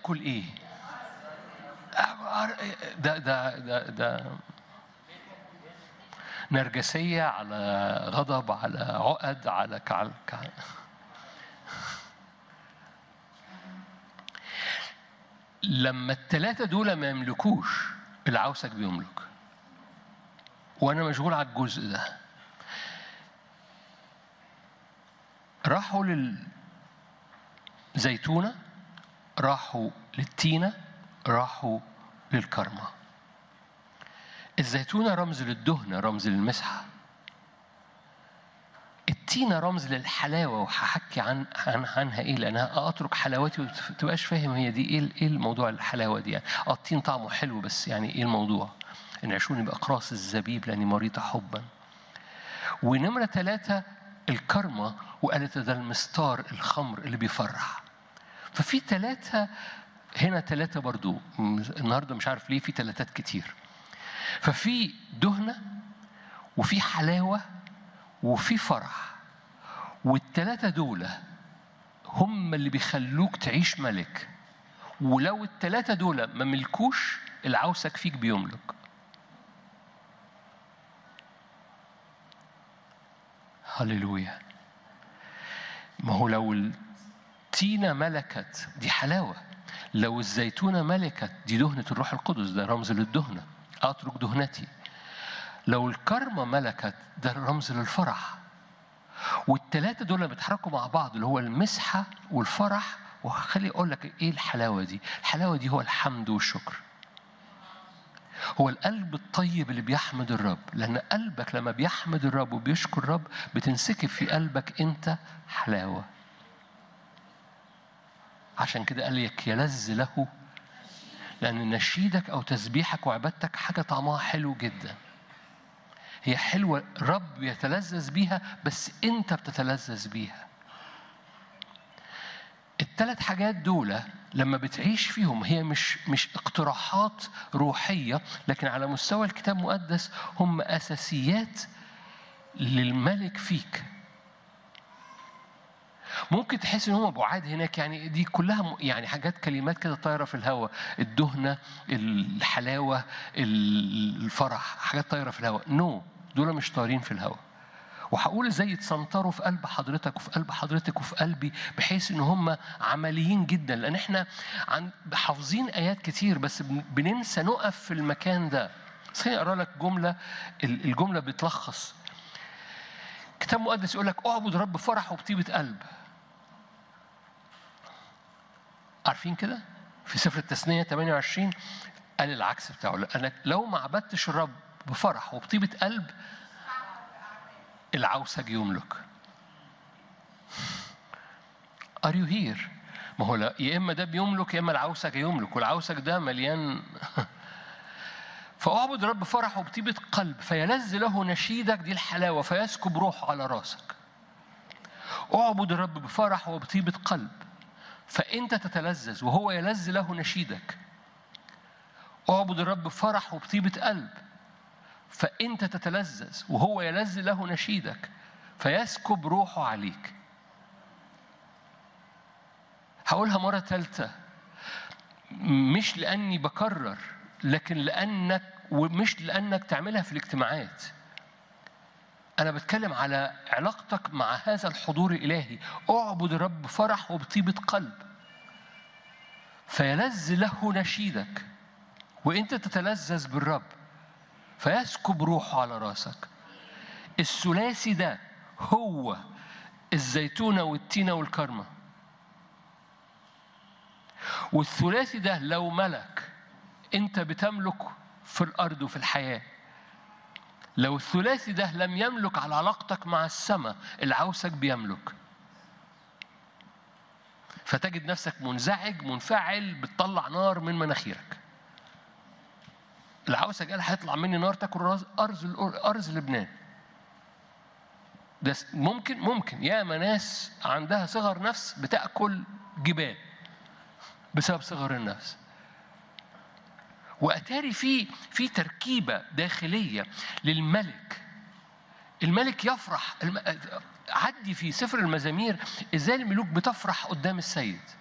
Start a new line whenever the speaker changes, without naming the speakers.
بياكل ايه ده ده ده ده نرجسية على غضب على عقد على كعل كعل لما الثلاثة دول ما يملكوش العوسك بيملك وأنا مشغول على الجزء ده راحوا للزيتونة راحوا للتينة راحوا للكرمة الزيتونة رمز للدهنة رمز للمسحة التينة رمز للحلاوة وهحكي عن, عن عنها ايه لانها اترك حلاوتي وما تبقاش فاهم هي دي ايه ايه الموضوع الحلاوة دي يعني اه التين طعمه حلو بس يعني ايه الموضوع؟ ان عشوني باقراص الزبيب لاني مريضة حبا ونمرة ثلاثة الكرمة وقالت ده المستار الخمر اللي بيفرح ففي ثلاثة هنا ثلاثة برضو النهاردة مش عارف ليه في ثلاثات كتير ففي دهنة وفي حلاوة وفي فرح والثلاثة دول هم اللي بيخلوك تعيش ملك ولو الثلاثة دول ما ملكوش العوسك فيك بيملك هللويا ما هو لو التينة ملكت دي حلاوة لو الزيتونة ملكت دي دهنة الروح القدس ده رمز للدهنة أترك دهنتي لو الكرمة ملكت ده رمز للفرح والتلاتة دول بيتحركوا مع بعض اللي هو المسحة والفرح وخلي أقول لك إيه الحلاوة دي الحلاوة دي هو الحمد والشكر هو القلب الطيب اللي بيحمد الرب لأن قلبك لما بيحمد الرب وبيشكر الرب بتنسكب في قلبك أنت حلاوة عشان كده قال لك يلذ له لأن نشيدك أو تسبيحك وعبادتك حاجة طعمها حلو جدا هي حلوة رب يتلذذ بيها بس أنت بتتلذذ بيها الثلاث حاجات دول لما بتعيش فيهم هي مش مش اقتراحات روحية لكن على مستوى الكتاب المقدس هم أساسيات للملك فيك ممكن تحس ان هم بعاد هناك يعني دي كلها يعني حاجات كلمات كده طايره في الهواء الدهنه الحلاوه الفرح حاجات طايره في الهواء نو no. دول مش طايرين في الهواء وهقول ازاي يتسنطروا في قلب حضرتك وفي قلب حضرتك وفي قلبي بحيث ان هم عمليين جدا لان احنا عن حافظين ايات كتير بس بننسى نقف في المكان ده بس خليني اقرا لك جمله الجمله بتلخص كتاب مقدس يقول لك اعبد رب فرح وبطيبه قلب عارفين كده في سفر التثنيه 28 قال العكس بتاعه لانك لو ما عبدتش الرب بفرح وبطيبه قلب العوسج يملك Are you here؟ ما هو لا يا اما ده بيملك يا اما العوسج يملك والعوسج ده مليان فاعبد رب فرح وبطيبة قلب فيلذ له نشيدك دي الحلاوة فيسكب روحه على راسك اعبد الرب بفرح وبطيبة قلب فأنت تتلذذ وهو يلذ له نشيدك اعبد الرب بفرح وبطيبة قلب فأنت تتلذذ وهو يلذ له نشيدك فيسكب روحه عليك هقولها مرة ثالثة مش لأني بكرر لكن لأنك ومش لأنك تعملها في الاجتماعات أنا بتكلم على علاقتك مع هذا الحضور الإلهي اعبد الرب بفرح وبطيبة قلب فيلذ له نشيدك وانت تتلذذ بالرب فيسكب روحه على راسك الثلاثي ده هو الزيتونة والتينة والكرمة والثلاثي ده لو ملك انت بتملك في الارض وفي الحياه لو الثلاثي ده لم يملك على علاقتك مع السماء العوسك بيملك فتجد نفسك منزعج منفعل بتطلع نار من مناخيرك العوسك قال هيطلع مني نار تاكل ارز ارز لبنان ده ممكن ممكن ياما ناس عندها صغر نفس بتاكل جبال بسبب صغر النفس واتاري في في تركيبه داخليه للملك الملك يفرح عدي في سفر المزامير ازاي الملوك بتفرح قدام السيد